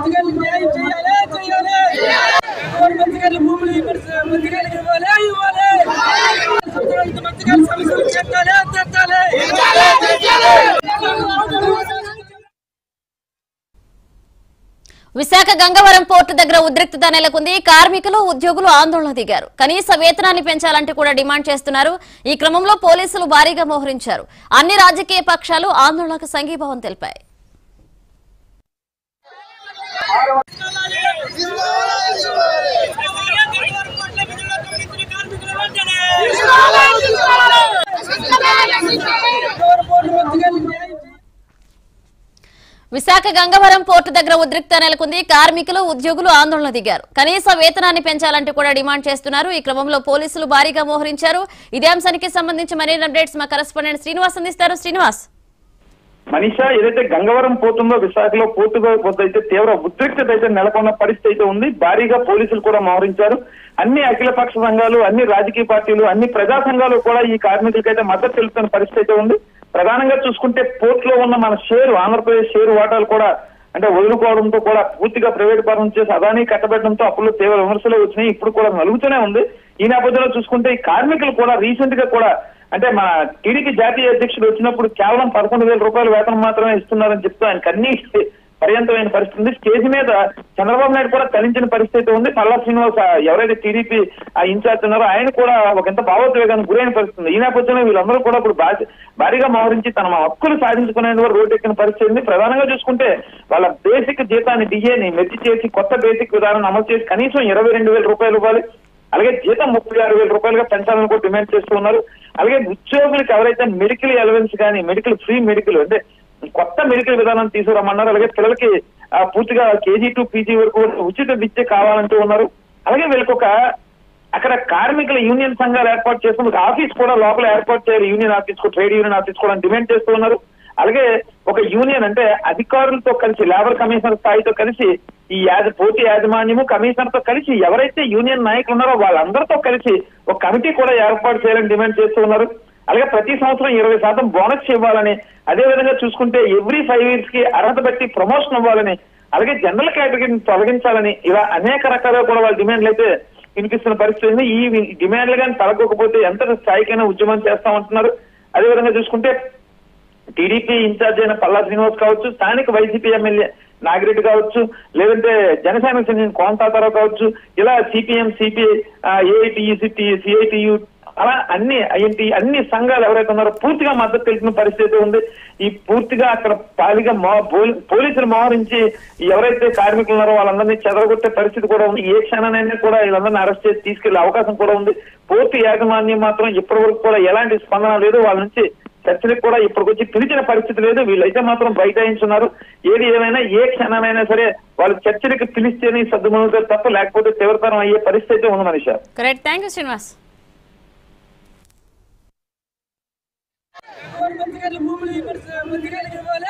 మంచిగాళ్ళు న్యాయం చేయాలి చేయాలి ఎవరు మంచిగాళ్ళు భూములు ఇవ్వాలి మంచిగాళ్ళకి ఇవ్వాలి ఇవ్వాలి సంవత్సరానికి మంచిగాళ్ళు సమస్యలు తెచ్చాలి తెచ్చాలి విశాఖ గంగవరం పోర్టు దగ్గర ఉద్రిక్తత నెలకొంది కార్మికులు ఉద్యోగులు ఆందోళన దిగారు కనీస వేతనాన్ని పెంచాలంటూ కూడా డిమాండ్ చేస్తున్నారు ఈ క్రమంలో పోలీసులు భారీగా మోహరించారు అన్ని రాజకీయ పక్షాలు ఆందోళనకు సంఘీభావం తెలిపాయి విశాఖ గంగవరం పోర్టు దగ్గర ఉద్రిక్త నెలకొంది కార్మికులు ఉద్యోగులు ఆందోళన దిగారు కనీస వేతనాన్ని పెంచాలంటూ కూడా డిమాండ్ చేస్తున్నారు ఈ క్రమంలో పోలీసులు భారీగా మోహరించారు ఇదే అంశానికి సంబంధించి మరిన్ని అప్డేట్స్ మా కరెస్పాండెంట్ శ్రీనివాస్ అందిస్తారు శ్రీనివాస్ మనీషా ఏదైతే గంగవరం పోతుందో విశాఖలో పోర్టుగా అయితే తీవ్ర ఉద్రిక్తత అయితే నెలకొన్న పరిస్థితి అయితే ఉంది భారీగా పోలీసులు కూడా మోహరించారు అన్ని అఖిలపక్ష సంఘాలు అన్ని రాజకీయ పార్టీలు అన్ని ప్రజా సంఘాలు కూడా ఈ కార్మికులకైతే మద్దతు తెలుపుతున్న పరిస్థితి అయితే ఉంది ప్రధానంగా చూసుకుంటే పోర్టులో ఉన్న మన షేరు ఆంధ్రప్రదేశ్ షేరు వాటాలు కూడా అంటే వదులుకోవడంతో కూడా పూర్తిగా ప్రైవేట్ పరం చేసి అదానీ కట్టబెట్టడంతో అప్పుడు తీవ్ర విమర్శలు వచ్చినాయి ఇప్పుడు కూడా నలుగుతూనే ఉంది ఈ నేపథ్యంలో చూసుకుంటే ఈ కార్మికులు కూడా రీసెంట్ గా కూడా అంటే మన టీడీపీ జాతీయ అధ్యక్షుడు వచ్చినప్పుడు కేవలం పదకొండు వేల రూపాయల వేతనం మాత్రమే ఇస్తున్నారని చెప్తూ ఆయనకు అన్ని పర్యంతమైన పరిస్థితి ఉంది స్టేజ్ మీద చంద్రబాబు నాయుడు కూడా కలించిన పరిస్థితి ఉంది పల్లా శ్రీనివాస్ ఆ ఎవరైతే టీడీపీ ఆ ఇన్ఛార్జ్ ఉన్నారో ఆయన కూడా ఒక ఎంత భావోద్వేగానికి గురైన పరిస్థితి ఉంది ఈ నేపథ్యంలో వీళ్ళందరూ కూడా ఇప్పుడు భారీ- భారీగా మోహరించి తన హక్కులు సాధించుకునే రోడ్డు ఎక్కిన పరిస్థితి ఉంది ప్రధానంగా చూసుకుంటే వాళ్ళ బేసిక్ జీతాన్ని డిఏని మెచ్చి చేసి కొత్త బేసిక్ విధానం అమలు చేసి కనీసం ఇరవై రెండు వేల రూపాయలు ఇవ్వాలి అలాగే జీతం ముప్పై ఆరు వేల రూపాయలుగా పెంచాలని కూడా డిమాండ్ చేస్తూ ఉన్నారు అలాగే ఉద్యోగులకు ఎవరైతే మెడికల్ అలవెన్స్ కానీ మెడికల్ ఫ్రీ మెడికల్ అంటే కొత్త మెడికల్ విధానం తీసుకురమ్మన్నారు అలాగే పిల్లలకి ఆ, పూర్తిగా కేజీ టు పీజీ వరకు కూడా ఉచిత విద్య కావాలంటూ ఉన్నారు అలాగే వీళ్ళకి ఒక అక్కడ కార్మికుల యూనియన్ సంఘాలు ఏర్పాటు చేసుకుని ఒక ఆఫీస్ కూడా లోపల ఏర్పాటు చేయాలి యూనియన్ ఆఫీస్ కు ట్రేడ్ యూనియన్ ఆఫీస్ కూడా డిమాండ్ చేస్తూ ఉన్నారు అలాగే ఒక యూనియన్ అంటే అధికారులతో కలిసి లేబర్ కమిషనర్ స్థాయితో కలిసి ఈ యాజ పోటీ యాజమాన్యము కమిషనర్ తో కలిసి ఎవరైతే యూనియన్ నాయకులు ఉన్నారో వాళ్ళందరితో కలిసి ఒక కమిటీ కూడా ఏర్పాటు చేయాలని డిమాండ్ చేస్తూ ఉన్నారు అలాగే ప్రతి సంవత్సరం ఇరవై శాతం బోనస్ ఇవ్వాలని అదే విధంగా చూసుకుంటే ఎవ్రీ ఫైవ్ ఇయర్స్ కి అర్హత బట్టి ప్రమోషన్ ఇవ్వాలని అలాగే జనరల్ కేటగిరీని తొలగించాలని ఇలా అనేక రకాలుగా కూడా వాళ్ళ డిమాండ్లు అయితే వినిపిస్తున్న పరిస్థితి ఉంది ఈ వి- డిమాండ్లు కానీ తలగొకపోతే ఎంత స్థాయికైనా ఉద్యమం చేస్తామంటున్నారు అదే విధంగా చూసుకుంటే టీడీపీ ఇన్ఛార్జ్ అయిన పల్లా శ్రీనివాస్ కావచ్చు స్థానిక వైసీపీ ఎమ్మెల్యే నాగిరెడ్డి కావచ్చు లేదంటే జనసేనకు చెందిన కోంతాతారావు కావచ్చు ఇలా సిపిఎం సిపిఐ ఏఐటియుసి సిఐటియు అలా అన్ని ఐఎన్టీ అన్ని సంఘాలు ఎవరైతే ఉన్నారో పూర్తిగా మద్దతు తెలిపిన పరిస్థితి ఉంది ఈ పూర్తిగా అక్కడ పాలిగా మో- పోలీ- పోలీసులు మోహరించి ఎవరైతే కార్మికులు ఉన్నారో వాళ్ళందరినీ చెదరగొట్టే పరిస్థితి కూడా ఉంది ఏ క్షణానైనా కూడా వీళ్ళందరినీ అరెస్ట్ చేసి తీసుకెళ్లే అవకాశం కూడా ఉంది పూర్తి యాజమాన్యం మాత్రం ఇప్పటి వరకు కూడా ఎలాంటి స్పందన లేదు వాళ్ళ నుంచి చర్చలకు కూడా ఇప్పటికొచ్చి పిలిచిన పరిస్థితి లేదు వీళ్ళైతే మాత్రం బైఠాయించున్నారు ఏది ఏమైనా ఏ క్షణానైనా సరే వాళ్ళు చర్చలకు పిలిస్తేనే సర్దుమవుతారు తప్ప లేకపోతే తీవ్రతరం అయ్యే పరిస్థితి అయితే ఉంది మనిషి కరెక్ట్ థ్యాంక్ యూ శ్రీనివాస్ ఎవరు మంచిగాళ్ళు భూములు ఇవ్వాలి మంచిగాళ్ళకి ఇవ్వాలి